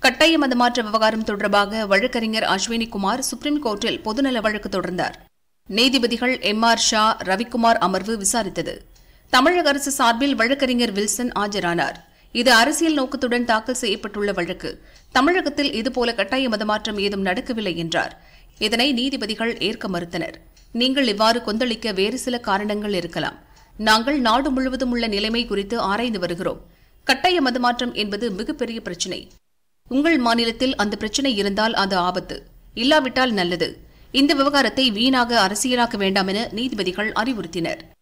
கட்டாய மதமாற்ற விவகாரம் தொடர்பாக வழக்கறிஞர் அஸ்வினி குமார் சுப்ரீம் கோர்ட்டில் பொதுநல வழக்கு தொடர்ந்தார் நீதிபதிகள் எம் ஆர் ஷா ரவிக்குமார் அமர்வு விசாரித்தது தமிழக அரசு சார்பில் வழக்கறிஞர் வில்சன் ஆஜரானார் இது அரசியல் நோக்கத்துடன் தாக்கல் செய்யப்பட்டுள்ள வழக்கு தமிழகத்தில் இதுபோல கட்டாய மதமாற்றம் ஏதும் நடக்கவில்லை என்றார் இதனை நீதிபதிகள் ஏற்க மறுத்தனர் நீங்கள் இவ்வாறு கொந்தளிக்க வேறு சில காரணங்கள் இருக்கலாம் நாங்கள் நாடு முழுவதும் உள்ள நிலைமை குறித்து ஆராய்ந்து வருகிறோம் கட்டாய மதமாற்றம் என்பது மிகப்பெரிய பிரச்சினை உங்கள் மாநிலத்தில் அந்த பிரச்சினை இருந்தால் அது ஆபத்து இல்லாவிட்டால் நல்லது இந்த விவகாரத்தை வீணாக அரசியலாக்க வேண்டாம் என நீதிபதிகள் அறிவுறுத்தினர்